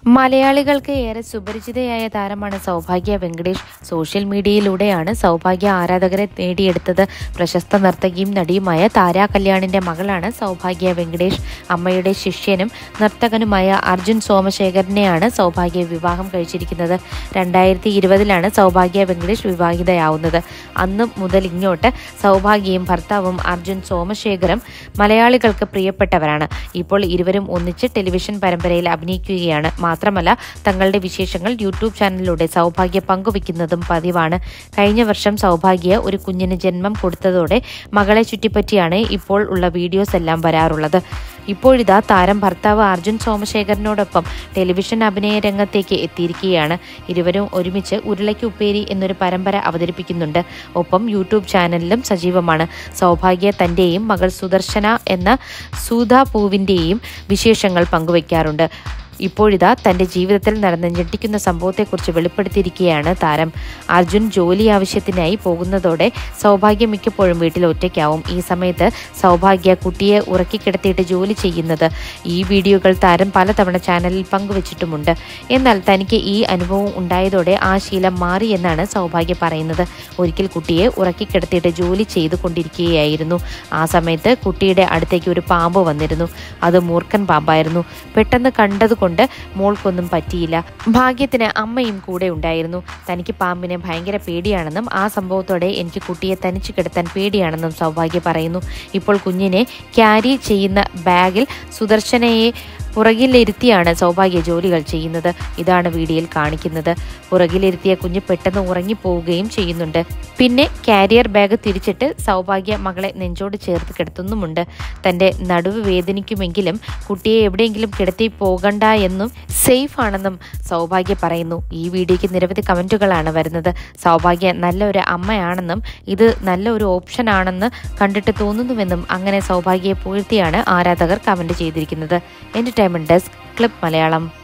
മലയാളികൾക്ക് ഏറെ സുപരിചിതയായ താരമാണ് സൗഭാഗ്യ വെങ്കടേഷ് സോഷ്യൽ മീഡിയയിലൂടെയാണ് സൗഭാഗ്യ ആരാധകരെ നേടിയെടുത്തത് പ്രശസ്ത നർത്തകിയും നടിയുമായ താര കല്യാണിന്റെ മകളാണ് സൗഭാഗ്യ വെങ്കടേഷ് അമ്മയുടെ ശിഷ്യനും നർത്തകനുമായ അർജുൻ സോമശേഖരനെയാണ് സൗഭാഗ്യ വിവാഹം കഴിച്ചിരിക്കുന്നത് രണ്ടായിരത്തി ഇരുപതിലാണ് സൗഭാഗ്യ വെങ്കടേഷ് വിവാഹിതയാവുന്നത് അന്ന് മുതൽ ഇങ്ങോട്ട് സൗഭാഗ്യയും ഭർത്താവും അർജുൻ സോമശേഖരം മലയാളികൾക്ക് പ്രിയപ്പെട്ടവരാണ് ഇപ്പോൾ ഇരുവരും ഒന്നിച്ച് ടെലിവിഷൻ പരമ്പരയിൽ അഭിനയിക്കുകയാണ് മാത്രമല്ല തങ്ങളുടെ വിശേഷങ്ങൾ യൂട്യൂബ് ചാനലിലൂടെ സൗഭാഗ്യ പങ്കുവയ്ക്കുന്നതും പതിവാണ് കഴിഞ്ഞ വർഷം സൗഭാഗ്യ ഒരു കുഞ്ഞിന് ജന്മം കൊടുത്തതോടെ മകളെ ചുറ്റിപ്പറ്റിയാണ് ഇപ്പോൾ ഉള്ള വീഡിയോസ് എല്ലാം വരാറുള്ളത് ഇപ്പോഴിതാ താരം ഭർത്താവ് അർജുൻ സോമശേഖരനോടൊപ്പം ടെലിവിഷൻ അഭിനയ രംഗത്തേക്ക് എത്തിയിരിക്കുകയാണ് ഇരുവരും ഒരുമിച്ച് ഉരുളയ്ക്ക് ഉപ്പേരി എന്നൊരു പരമ്പര അവതരിപ്പിക്കുന്നുണ്ട് ഒപ്പം യൂട്യൂബ് ചാനലിലും സജീവമാണ് സൗഭാഗ്യ തന്റെയും മകൾ സുദർശന എന്ന സൂതാ പൂവിന്റെയും വിശേഷങ്ങൾ പങ്കുവയ്ക്കാറുണ്ട് ഇപ്പോഴിതാ തന്റെ ജീവിതത്തിൽ നടന്ന ഞെട്ടിക്കുന്ന സംഭവത്തെക്കുറിച്ച് വെളിപ്പെടുത്തിയിരിക്കുകയാണ് താരം അർജുൻ ജോലി ആവശ്യത്തിനായി പോകുന്നതോടെ സൗഭാഗ്യ മിക്കപ്പോഴും വീട്ടിൽ ഒറ്റയ്ക്കാവും ഈ സമയത്ത് സൗഭാഗ്യ കുട്ടിയെ ഉറക്കിക്കിടത്തിയിട്ട് ജോലി ചെയ്യുന്നത് ഈ വീഡിയോകൾ താരം പലതവണ ചാനലിൽ പങ്കുവച്ചിട്ടുമുണ്ട് എന്നാൽ തനിക്ക് ഈ അനുഭവം ഉണ്ടായതോടെ ആ ശീലം മാറി എന്നാണ് സൗഭാഗ്യ പറയുന്നത് ഒരിക്കൽ കുട്ടിയെ ഉറക്കിക്കിടത്തിയിട്ട് ജോലി ചെയ്തുകൊണ്ടിരിക്കുകയായിരുന്നു ആ സമയത്ത് കുട്ടിയുടെ അടുത്തേക്ക് ഒരു പാമ്പ് വന്നിരുന്നു അത് മൂർഖൻ പാമ്പായിരുന്നു പെട്ടെന്ന് കണ്ടതുകൊണ്ട് മോൾക്കൊന്നും പറ്റിയില്ല ഭാഗ്യത്തിന് അമ്മയും കൂടെ ഉണ്ടായിരുന്നു തനിക്ക് പാമ്പിനെ ഭയങ്കര പേടിയാണെന്നും ആ സംഭവത്തോടെ എനിക്ക് കുട്ടിയെ തനിച്ചു കിടത്താൻ പേടിയാണെന്നും സൗഭാഗ്യ പറയുന്നു ഇപ്പോൾ കുഞ്ഞിനെ ക്യാരി ചെയ്യുന്ന ബാഗിൽ സുദർശനയെ പുറകിലിരുത്തിയാണ് സൗഭാഗ്യ ജോലികൾ ചെയ്യുന്നത് ഇതാണ് വീഡിയോയിൽ കാണിക്കുന്നത് പുറകിലിരുത്തിയ കുഞ്ഞ് പെട്ടെന്ന് ഉറങ്ങിപ്പോവുകയും ചെയ്യുന്നുണ്ട് പിന്നെ കാരിയർ ബാഗ് തിരിച്ചിട്ട് സൗഭാഗ്യ മകളെ നെഞ്ചോട് ചേർത്ത് കിടത്തുന്നുമുണ്ട് തന്റെ നടുവ് വേദനിക്കുമെങ്കിലും കുട്ടിയെ എവിടെയെങ്കിലും കിടത്തി പോകണ്ട എന്നും സേഫ് ആണെന്നും സൗഭാഗ്യ പറയുന്നു ഈ വീഡിയോയ്ക്ക് നിരവധി കമന്റുകളാണ് വരുന്നത് സൗഭാഗ്യ നല്ല ഒരു അമ്മയാണെന്നും ഇത് നല്ല ഒരു ഓപ്ഷൻ ആണെന്ന് കണ്ടിട്ട് തോന്നുന്നുവെന്നും അങ്ങനെ സൗഭാഗ്യയെ പൂഴ്ത്തിയാണ് ആരാധകർ കമന്റ് ചെയ്തിരിക്കുന്നത് എന്റർടൈൻമെന്റ് ഡെസ്ക് ക്ലിപ്പ് മലയാളം